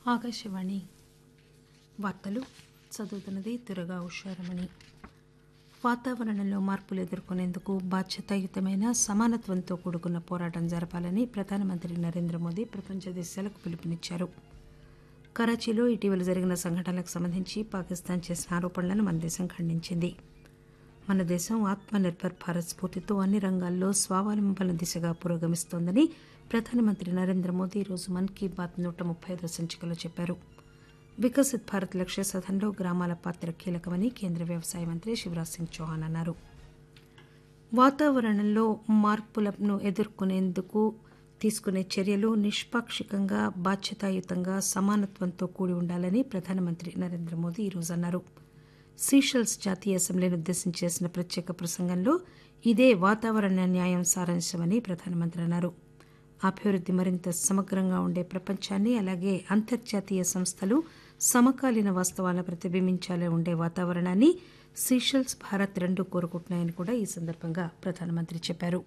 ఆకాశవాణి వార్తలు చదువుతున్నది దురగా ఉషారమణి వాతావరణంలో మార్పులు ఎదుర్కొనేందుకు బాధ్యతాయుతమైన సమానత్వంతో కూడుకున్న పోరాటం జరపాలని ప్రధానమంత్రి నరేంద్ర మోదీ ప్రపంచ దేశాలకు పిలుపునిచ్చారు కరాచీలో ఇటీవల జరిగిన సంఘటనలకు సంబంధించి పాకిస్తాన్ చేసిన ఆరోపణలను మన దేశం ఖండించింది మన దేశం ఆత్మ నిర్భర్ భారత్ స్ఫూర్తితో అన్ని రంగాల్లో స్వావలంబన దిశగా పురోగమిస్తోందని ప్రధానమంత్రి నరేంద్ర మోదీ ఈరోజు మన్ కీ బాత్ నూట ముప్పై ఐదో సంచికలో చెప్పారు వికసిత్ భారత్ లక్ష్య సాధనలో గ్రామాల పాత్ర కీలకమని కేంద్ర వ్యవసాయ మంత్రి శివరాజ్ సింగ్ చౌహాన్ అన్నారు వాతావరణంలో మార్పులను ఎదుర్కొనేందుకు తీసుకునే చర్యలు నిష్పాక్షికంగా బాధ్యతాయుతంగా సమానత్వంతో కూడి ఉండాలని ప్రధానమంత్రి నరేంద్ర మోదీ ఈరోజు అన్నారు సీషెల్స్ జాతీయ అసెంబ్లీని ఉద్దేశించి చేసిన ప్రత్యేక ప్రసంగంలో ఇదే వాతావరణ న్యాయం సారాంశమని ప్రధానమంత్రి అన్నారు అభివృద్ది మరింత సమగ్రంగా ఉండే ప్రపంచాన్ని అలాగే అంతర్జాతీయ సంస్థలు సమకాలీన వాస్తవాలను ప్రతిబింబించాలని ఉండే వాతావరణాన్ని సీషెల్స్ భారత్ రెండూ కోరుకుంటున్నాయని కూడా ఈ సందర్భంగా ప్రధానమంత్రి చెప్పారు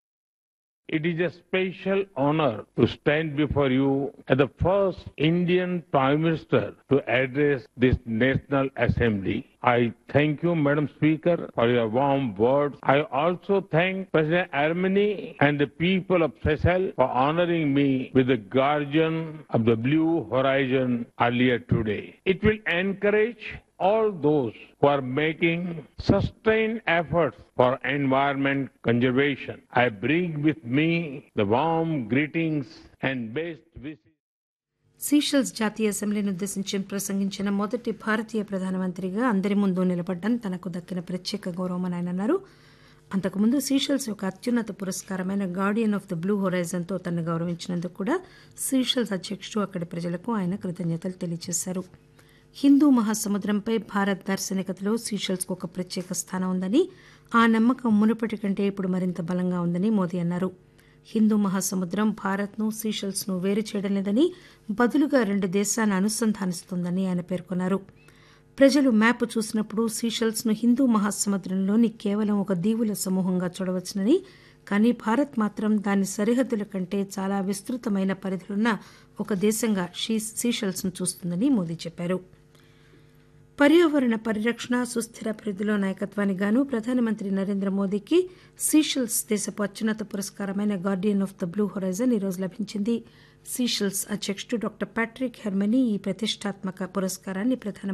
It is a special honor to stand before you as the first Indian Prime Minister to address this National Assembly. I thank you, Madam Speaker, for your warm words. I also thank President Armeni and the people of Seychelles for honoring me with the Guardian of the Blue Horizon earlier today. It will encourage all those who are making sustained efforts for environment conservation. I bring with me the warm greetings and best wishes. Seychelles జాతీయ అసెంబ్లీని ఉద్దేశించి ప్రసంగించిన మొదటి భారతీయ ప్రధానమంత్రిగా అందరి ముందు నిలబడ్డం తనకు దక్కిన ప్రత్యేక గౌరవమని ఆయన అన్నారు అంతకుముందు సీషెల్స్ యొక్క అత్యున్నత పురస్కారమైన గార్డియన్ ఆఫ్ ద బ్లూ హొరైజన్తో తనను గౌరవించినందుకు కూడా సీషెల్స్ అధ్యక్షుడు అక్కడి ప్రజలకు ఆయన కృతజ్ఞతలు తెలియజేశారు హిందూ మహాసముద్రంపై భారత్ దార్శనికతలో సీషెల్స్కు ఒక ప్రత్యేక స్థానం ఉందని ఆ నమ్మకం మునుపటి కంటే ఇప్పుడు మరింత బలంగా ఉందని మోదీ అన్నారు హిందూ మహాసముద్రం భారత్ను సీషెల్స్ను వేరు చేయడం లేదని బదులుగా రెండు దేశాలను అనుసంధానిస్తోందని ఆయన పేర్కొన్నారు ప్రజలు మ్యాప్ చూసినప్పుడు సీషెల్స్ను హిందూ మహాసముద్రంలోని కేవలం ఒక దీవుల సమూహంగా చూడవచ్చునని కానీ భారత్ మాత్రం దాని సరిహద్దుల కంటే చాలా విస్తృతమైన పరిధిలున్న ఒక దేశంగా సీషెల్స్ను చూస్తుందని మోదీ చెప్పారు పర్యావరణ పరిరక్షణ సుస్థిర అభివృద్దిలో నాయకత్వానికి గాను ప్రధానమంత్రి నరేంద్ర మోదీకి సీషెల్స్ దేశపు అత్యున్నత పురస్కారమైన Guardian of the Blue Horizon ఈరోజు లభించింది సీషెల్స్ అధ్యక్షుడు డాక్టర్ ప్యాట్రిక్ హెర్మనీ ఈ ప్రతిష్టాత్మక పురస్కారాన్ని ప్రధాన